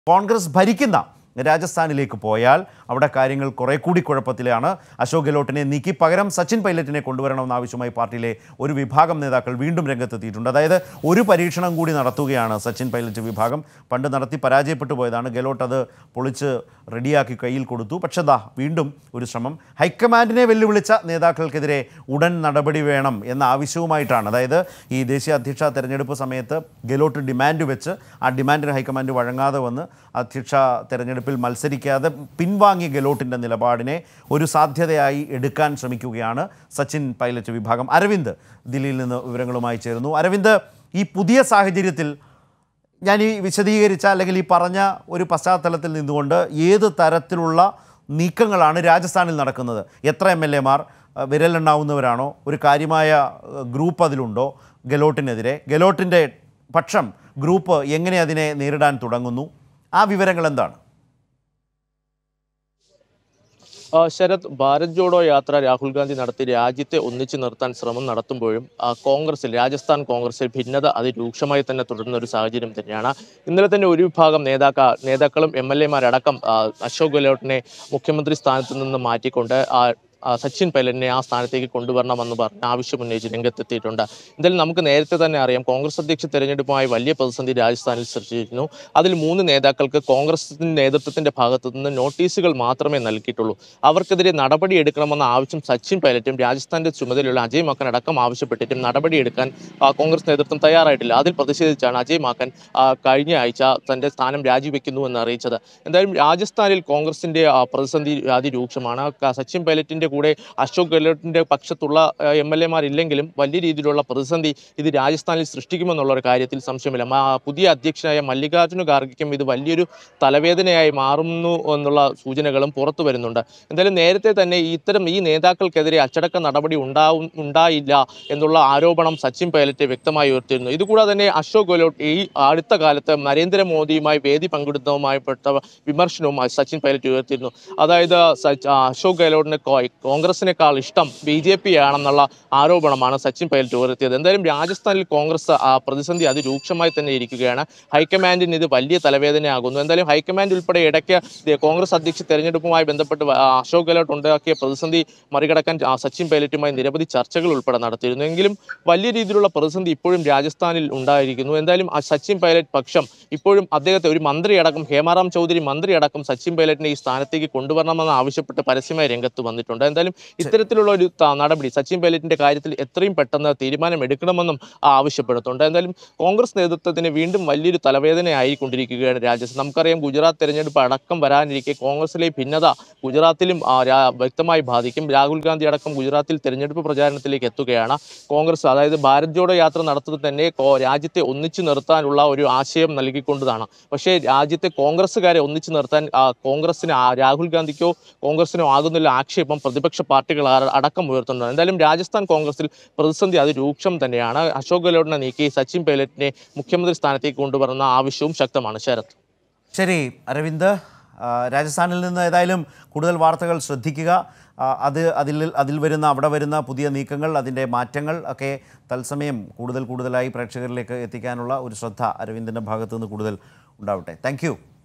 കോൺഗ്രസ് ഭരിക്കുന്ന രാജസ്ഥാനിലേക്ക് പോയാൽ അവിടെ കാര്യങ്ങൾ കുറെ കൂടി കുഴപ്പത്തിലാണ് അശോക് ഗെഹ്ലോട്ടിനെ നീക്കി പകരം സച്ചിൻ പൈലറ്റിനെ കൊണ്ടുവരണമെന്ന ആവശ്യമായി പാർട്ടിയിലെ ഒരു വിഭാഗം നേതാക്കൾ വീണ്ടും രംഗത്തെത്തിയിട്ടുണ്ട് അതായത് ഒരു പരീക്ഷണം കൂടി നടത്തുകയാണ് സച്ചിൻ പൈലറ്റ് വിഭാഗം പണ്ട് നടത്തി പരാജയപ്പെട്ടു പോയതാണ് ഗെഹ്ലോട്ട് അത് പൊളിച്ച് റെഡിയാക്കി കയ്യിൽ കൊടുത്തു പക്ഷേ ദാ വീണ്ടും ഒരു ശ്രമം ഹൈക്കമാൻഡിനെ വെല്ലുവിളിച്ച നേതാക്കൾക്കെതിരെ ഉടൻ നടപടി വേണം എന്ന ആവശ്യവുമായിട്ടാണ് അതായത് ഈ ദേശീയ അധ്യക്ഷ തെരഞ്ഞെടുപ്പ് സമയത്ത് ഗെഹ്ലോട്ട് ഡിമാൻഡ് വെച്ച് ആ ഡിമാൻഡിന് ഹൈക്കമാൻഡ് വഴങ്ങാതെ വന്ന് അധ്യക്ഷ തെരഞ്ഞെടുപ്പിൽ മത്സരിക്കാതെ പിൻവാങ്ങിയ ഗെഹ്ലോട്ടിൻ്റെ നിലപാടിനെ ഒരു സാധ്യതയായി എടുക്കാൻ ശ്രമിക്കുകയാണ് സച്ചിൻ പൈലറ്റ് വിഭാഗം അരവിന്ദ് ദില്ലിയിൽ നിന്ന് വിവരങ്ങളുമായി ചേരുന്നു അരവിന്ദ് ഈ പുതിയ സാഹചര്യത്തിൽ ഞാൻ ഈ വിശദീകരിച്ച അല്ലെങ്കിൽ ഈ പറഞ്ഞ ഒരു പശ്ചാത്തലത്തിൽ നിന്നുകൊണ്ട് ഏത് തരത്തിലുള്ള നീക്കങ്ങളാണ് രാജസ്ഥാനിൽ നടക്കുന്നത് എത്ര എം എൽ എമാർ വിരലെണ്ണാവുന്നവരാണോ ഒരു കാര്യമായ ഏഹ്, ഗ്രൂപ്പ് അതിലുണ്ടോ ഗെലോട്ടിനെതിരെ ഗെലോട്ടിൻ്റെ പക്ഷം ഗ്രൂപ്പ് എങ്ങനെ അതിനെ നേരിടാൻ തുടങ്ങുന്നു ആ വിവരങ്ങൾ എന്താണ് ആ, ശരത് ഭാരത് ജോഡോ യാത്ര രാഹുൽ ഗാന്ധി നടത്തി രാജ്യത്തെ ഒന്നിച്ചു നിർത്താൻ ശ്രമം നടത്തുമ്പോഴും ആ, കോൺഗ്രസിൽ രാജസ്ഥാൻ കോൺഗ്രസിൽ ഭിന്നത അതിരൂക്ഷമായി തന്നെ തുടരുന്ന ഒരു സാഹചര്യം തന്നെയാണ് ഇന്നലെ തന്നെ ഒരു വിഭാഗം നേതാക്ക നേതാക്കളും എം എൽ എമാരടക്കം അശോക് ഗെഹ്ലോട്ടിനെ മുഖ്യമന്ത്രി സ്ഥാനത്ത് നിന്ന് മാറ്റിക്കൊണ്ട് ആ, ആ, സച്ചിൻ പൈലറ്റിനെ ആ സ്ഥാനത്തേക്ക് കൊണ്ടുവരണമെന്ന് പറഞ്ഞ് ആവശ്യമുന്നയിച്ച് രംഗത്തെത്തിയിട്ടുണ്ട് എന്തായാലും നമുക്ക് നേരത്തെ തന്നെ അറിയാം കോൺഗ്രസ് അധ്യക്ഷ തെരഞ്ഞെടുപ്പുമായി വലിയ പ്രതിസന്ധി രാജസ്ഥാനിൽ സൃഷ്ടിച്ചിരുന്നു അതിൽ മൂന്ന് നേതാക്കൾക്ക് കോൺഗ്രസിന്റെ നേതൃത്വത്തിന്റെ ഭാഗത്തു നിന്ന് നോട്ടീസുകൾ മാത്രമേ നൽകിയിട്ടുള്ളൂ അവർക്കെതിരെ നടപടി എടുക്കണമെന്ന ആവശ്യം സച്ചിൻ പൈലറ്റും രാജസ്ഥാന്റെ ചുമതലയുള്ള അജയ് മാക്കൻ അടക്കം ആവശ്യപ്പെട്ടിട്ടും നടപടിയെടുക്കാൻ ആ, കോൺഗ്രസ് നേതൃത്വം തയ്യാറായിട്ടില്ല അതിൽ പ്രതിഷേധിച്ചാണ് അജയ് മാക്കൻ ആ, കഴിഞ്ഞ ആഴ്ച തന്റെ സ്ഥാനം രാജിവെക്കുന്നു എന്ന് അറിയിച്ചത് എന്തായാലും രാജസ്ഥാനിൽ കോൺഗ്രസിന്റെ ആ, പ്രതിസന്ധി അതിരൂക്ഷമാണ് ക- സച്ചിൻ പൈലറ്റിന്റെ കൂടെ അശോക് ഗെഹ്ലോട്ടിന്റെ പക്ഷത്തുള്ള എം എൽ എമാരില്ലെങ്കിലും വലിയ രീതിയിലുള്ള പ്രതിസന്ധി ഇത് രാജസ്ഥാനിൽ സൃഷ്ടിക്കുമെന്നുള്ള ഒരു കാര്യത്തിൽ സംശയമില്ല മാ- പുതിയ അധ്യക്ഷനായ മല്ലികാർജ്ജുന ഖാർഗെക്കും ഇത് വലിയൊരു തലവേദനയായി മാറുന്നു എന്നുള്ള സൂചനകളും പുറത്തു വരുന്നുണ്ട് എന്തായാലും നേരത്തെ തന്നെ ഇത്തരം ഈ നേതാക്കൾക്കെതിരെ അച്ചടക്ക നടപടി ഉണ്ടാവും ഉണ്ടായില്ല എന്നുള്ള ആരോപണം സച്ചിൻ പൈലറ്റ് വ്യക്തമായി ഉയർത്തിയിരുന്നു ഇതുകൂടാതെ തന്നെ അശോക് ഗെഹ്ലോട്ട് ഈ അടുത്ത കാലത്ത് നരേന്ദ്രമോദിയുമായി വേദി പങ്കെടുത്തതുമായി പെട്ട വിമർശനവും സച്ചിൻ പൈലറ്റ് ഉയർത്തിയിരുന്നു അതായത് സച്ച്- ആ, അശോക് ഗെഹ്ലോട്ടിന് കോ- കോൺഗ്രസിനേക്കാൾ ഇഷ്ടം ബി ജെ പി ആണെന്നുള്ള ആരോപണമാണ് സച്ചിൻ പൈലറ്റ് ഉയർത്തിയത് എന്തായാലും രാജസ്ഥാനിൽ കോൺഗ്രസ് ആ പ്രതിസന്ധി അതിരൂക്ഷമായി തന്നെ ഇരിക്കുകയാണ് ഹൈക്കമാൻഡിന് ഇത് വലിയ തലവേദനയാകുന്നു എന്തായാലും ഹൈക്കമാൻഡ് ഉൾപ്പെടെ ഇടയ്ക്ക് ദേ കോൺഗ്രസ് അധ്യക്ഷ തെരഞ്ഞെടുപ്പുമായി ബന്ധപ്പെട്ട് വ- ആ, അശോക് ഗെഹ്ലോട്ട് ഉണ്ടാക്കിയ പ്രതിസന്ധി മറികടക്കാൻ ആ, സച്ചിൻ പൈലറ്റുമായി നിരവധി ചർച്ചകൾ ഉൾപ്പെടെ നടത്തിയിരുന്നു എങ്കിലും വലിയ രീതിയിലുള്ള പ്രതിസന്ധി ഇപ്പോഴും രാജസ്ഥാനിൽ ഉണ്ടായിരിക്കുന്നു എന്തായാലും ആ സച്ചിൻ പൈലറ്റ് പക്ഷം ഇപ്പോഴും അദ്ദേഹത്തെ ഒരു മന്ത്രി അടക്കം ഹേമാറാം ചൗധരി മന്ത്രി അടക്കം സച്ചിൻ പൈലറ്റിനെ ഈ സ്ഥാനത്തേക്ക് കൊണ്ടുവരണമെന്ന് ആവശ്യപ്പെട്ട് പരസ്യമായി രംഗത്ത് വന്നിട്ടുണ്ട് എന്തായാലും ഇത്തരത്തിലുള്ള ഒരു ത- നടപടി സച്ചിൻ പൈലറ്റിന്റെ കാര്യത്തിൽ എത്രയും പെട്ടെന്ന് തീരുമാനം എടുക്കണമെന്നും ആവശ്യപ്പെടുന്നുണ്ട് എന്തായാലും കോൺഗ്രസ് നേതൃത്വത്തിന് വീണ്ടും വലിയൊരു തലവേദനയായിക്കൊണ്ടിരിക്കുകയാണ് രാജ്യത്ത് നമുക്കറിയാം ഗുജറാത്ത് തെരഞ്ഞെടുപ്പ് അടക്കം വരാനിരിക്കെ കോൺഗ്രസിലെ ഭിന്നത ഗുജറാത്തിലും ആ, രാ- വ്യക്തമായി ബാധിക്കും രാഹുൽ ഗാന്ധി അടക്കം ഗുജറാത്തിൽ തെരഞ്ഞെടുപ്പ് പ്രചാരണത്തിലേക്ക് എത്തുകയാണ് കോൺഗ്രസ് അതായത് ഭാരത് ജോഡോ യാത്ര നടത്തുന്നത് തന്നെ കോ- രാജ്യത്തെ ഒന്നിച്ചു നിർത്താനുള്ള ഒരു ആശയം നൽകിക്കൊണ്ടതാണ് പക്ഷേ രാജ്യത്തെ കോൺഗ്രസ്സുകാരെ ഒന്നിച്ചു നിർത്താൻ ആ, കോൺഗ്രസിന് ആ രാഹുൽ ഗാന്ധിക്കോ കോൺഗ്രസിനോ ആകുന്നില്ല ആക്ഷേപം പ്രതിപക്ഷ പാർട്ടികൾ അ- അടക്കം ഉയർത്തുന്നുണ്ട് എന്തായാലും രാജസ്ഥാൻ കോൺഗ്രസിൽ പ്രതിസന്ധി അതിരൂക്ഷം തന്നെയാണ് അശോക് ഗെഹ്ലോട്ടിനെ നീക്കി സച്ചിൻ പൈലറ്റിനെ മുഖ്യമന്ത്രി സ്ഥാനത്തേക്ക് കൊണ്ടുവരുന്ന ആവശ്യവും ശക്തമാണ് ശരത് ശരി അരവിന്ദ് ആ, രാജസ്ഥാനിൽ നിന്ന് ഏതായാലും കൂടുതൽ വാർത്തകൾ ശ്രദ്ധിക്കുക ആ, അത് അതിൽ അതിൽ വരുന്ന അവിടെ വരുന്ന പുതിയ നീക്കങ്ങൾ അതിൻ്റെ മാറ്റങ്ങൾ ഒക്കെ തത്സമയം കൂടുതൽ കൂടുതലായി പ്രേക്ഷകരിലേക്ക് എത്തിക്കാനുള്ള ഒരു ശ്രദ്ധ അരവിന്ദിൻ്റെ ഭാഗത്തു നിന്ന് കൂടുതൽ ഉണ്ടാവട്ടെ താങ്ക്